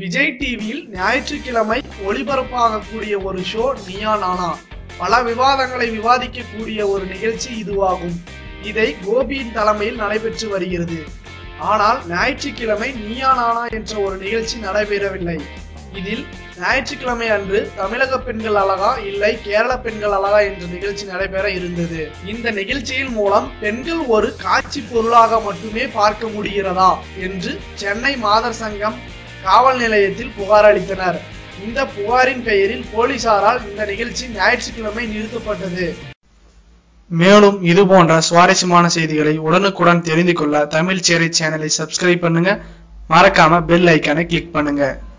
விஜய் டிவியில் ஞாயிற்றுக்கிழமை ஒளிபரப்பாகக்கூடிய ஒரு ஷோ நியா நானா பல விவாதங்களை விவாதிக்கக்கூடிய ஒரு நிகழ்ச்சி இதுவாகும் இதை கோபியின் தலைமையில் நடைபெற்று வருகிறது ஆனால் ஞாயிற்றுக்கிழமை நீயா நானா என்ற ஒரு நிகழ்ச்சி நடைபெறவில்லை இதில் ஞாயிற்றுக்கிழமை அன்று தமிழக பெண்கள் அழகா இல்லை கேரள பெண்கள் அழகா என்ற நிகழ்ச்சி நடைபெற இருந்தது இந்த நிகழ்ச்சியின் மூலம் பெண்கள் ஒரு காட்சி பொருளாக மட்டுமே பார்க்க முடிகிறதா என்று சென்னை மாதர் சங்கம் காவல் நிலையத்தில் புகார் அளித்தனர் இந்த புகாரின் பெயரில் போலீசாரால் இந்த நிகழ்ச்சி ஞாயிற்றுக்கிழமை நிறுத்தப்பட்டது மேலும் இது போன்ற சுவாரஸ்யமான செய்திகளை உடனுக்குடன் தெரிந்து கொள்ள தமிழ் சேரை சேனலை சப்ஸ்கிரைப் பண்ணுங்க மறக்காம பெல் ஐக்கானை கிளிக் பண்ணுங்க